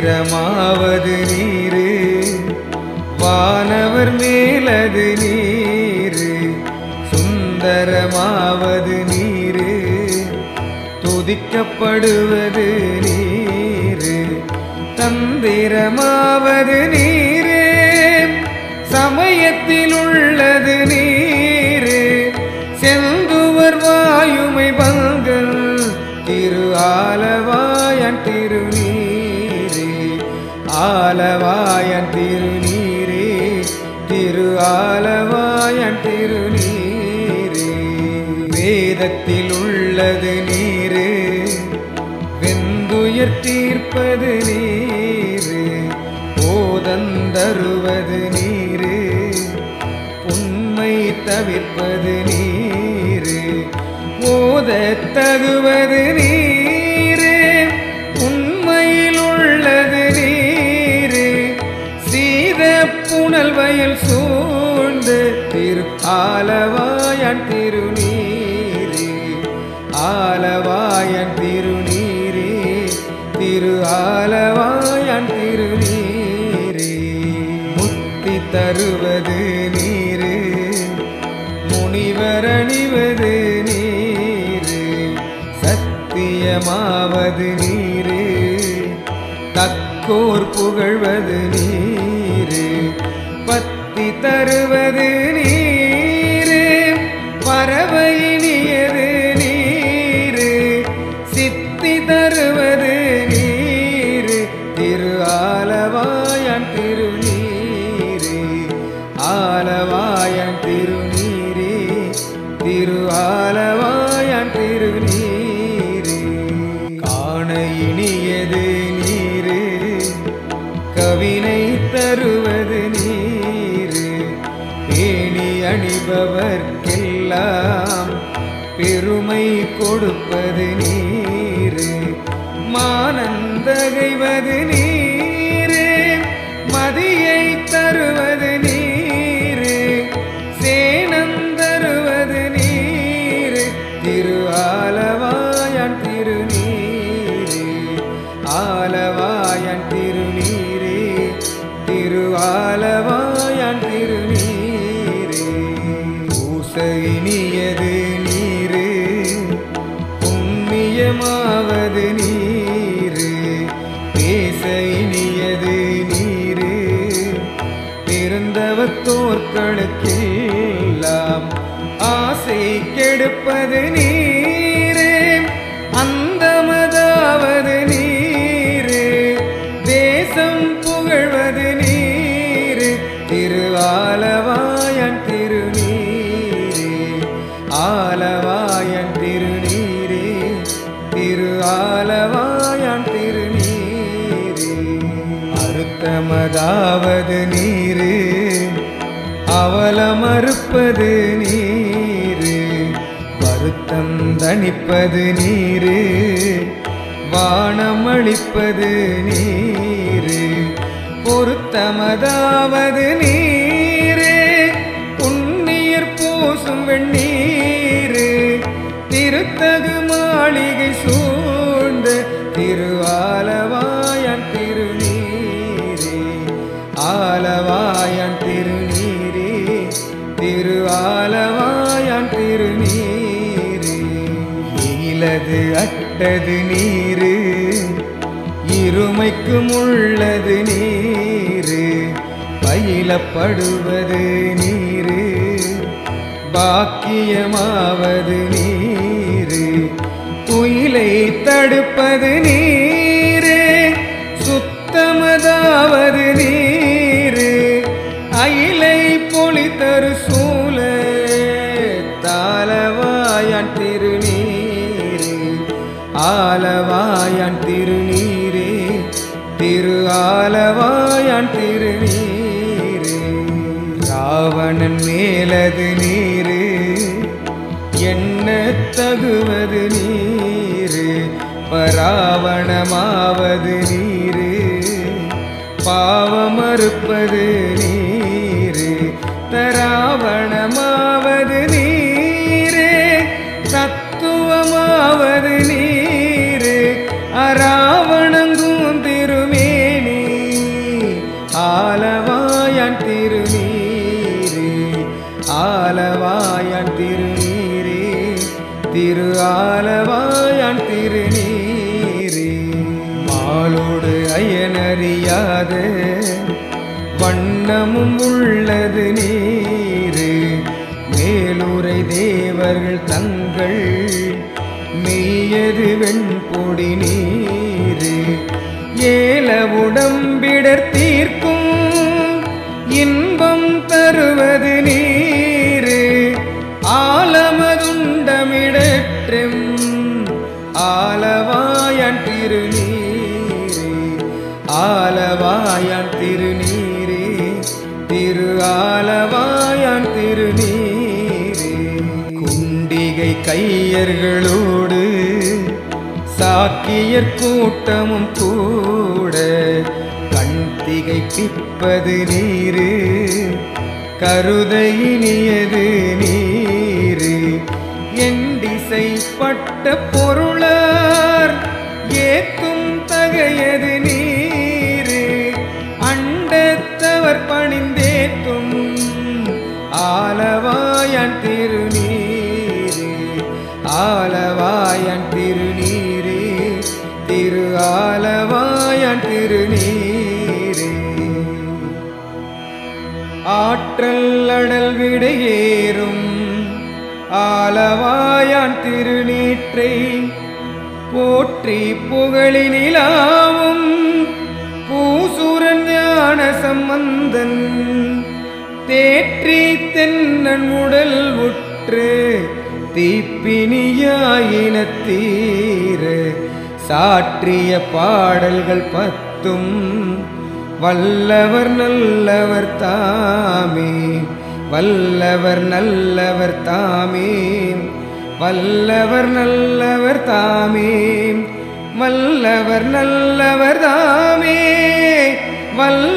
சந்திரமாவது நீரு வானவர் மேலது நீரு சுந்தரமாவது நீரு துதிக்கப்படுவது நீரு தந்திரமாவது நீரு சமயத்தில் உள்ளது நீரு செந்துவர் வாயுமை பங்கல் திரு ஆலவாயன் திருநீரே ஆலவாயன் திருநீரே திரு ஆலவாயன் திருநீரே வேதத்தில் உள்ளது நீரு வெந்துயர் தீர்ப்பது நீரு போதந்தருவது நீரு உண்மை தவிர்ப்பது நீரு ஓதத் தகுவது நீரு உண்மையில் உள்ளது நீரு சீத புனல் வயல் சூழ்ந்து திரு ஆலவாயன் திருநீரே ஆலவாயன் திருநீரே திரு ஆலவாயன் திருநீரே முத்தி தருவது நீரு முனிவர் அணிவது நீரு சத்தியமாவது நீரு தக்கோர் புகழ்வது நீரு பத்தி தருவது நீரு பறவையினியது நீரு சித்தி தருவது நீரு திரு ஆலவாயன் திருநீரே ஆலவாயன் திருநீரே திரு ஆலவாயன் திருநீரே காண இனியது நீரு கவினை தருவது நீரு பேணி அணிபவர்க்கெல்லாம் பெருமை கொடுப்பது நீரு மானந்தகைவது நீரு மதியை தருவது நீரு சேனந்தருவது நீரு திரு ஆலவாயன் திருநீரே ஆலவாயன் திருநீரே திரு ஆலவாயன் திருநீரே பூசைனியது நீரு புண்ணியமாவது நீரு பேச இனியது நீரு பிறந்தவத்தோர்களுக்கெல்லாம் ஆசை கெடுப்பது நீரு அந்தமதாவது நீரு தேசம் புகழ்வது நீரு திரு ஆலவாயன் திருநீரே ஆலவாயன் திருநீரே திரு ஆலவாயன் திருநீரே அறுத்தமதாவது நீரு அவலமறுப்பது நீரு வருத்தம் தணிப்பது நீரு வானமளிப்பது நீரு பொருத்தமதாவது நீரு புண்ணியர் பூசும் வெண்ணீரு திருத்தகு மாளிகை சூழ்ந்த திரு ஆலவாயன் திருநீரே ஆலவாயன் திருநீரே திரு ஆலவாயன் திருநீரே இலது அட்டது நீரு இருமைக்கும் உள்ளது நீரு பயிலப்படுவது நீரு பாக்கியமாவது நீரு துயிலை தடுப்பது நீரு சுத்தமதாவது நீரு அயிலை பொலி தரு சூல தாளவாயன் திருநீரே ஆலவாயன் திருநீரே திரு ஆலவாயன் திருநீரே ராவணன் மேலது நீரு என்ன தகுவது நீரு பராவணமாவது நீரு பாவமறுப்பது நீரு தராவணமாவது நீரு தத்துவமாவது நீரு அராவணங்கும் திருமேனி மாலோடு அயனறியாத வண்ணமும் உள்ளது நீரு மேலுரை தேவர்கள் தங்கள் மெய்யது வெண்பொடி நீரு ஏல உடம்பிடர் தீர்க்கும் இன்பம் தருவது நீரு ஆலமதுண்டமிடற்றும் ஆலவாயான் திருநீரே ஆலவாயான் திருநீரே திரு ஆலவாயான் திருநீரே குண்டிகை கையர்களோடு சாக்கியர் கூட்டமும் கூட கண் திகைப்பிப்பது நீரு கருதையினியது நீரு என் திசைப்பட்ட பொருளார் ஏத்தும் தகையது நீரு அண்டத்தவர் பணிந்தேத்தும் ஆலவாயான் திருநீரே ஆலவாயான் திருநீரே திரு ஆலவாயான் திருநீரே ஆற்றல் அடல் விடையேறும் ஆலவாயான் திருநீற்றை போற்றி புகழினிலாவும் பூசுரன் ஞான சம்பந்தன் தேற்றி தென்னன் உடல் உற்று தீப்பினியாயின தீர சாற்றிய பாடல்கள் பத்தும் வல்லவர் நல்லவர் தாமே வல்லவர் நல்லவர் தாமே வல்லவர் நல்லவர் தாமே வல்லவர் நல்லவர் தாமே வல்ல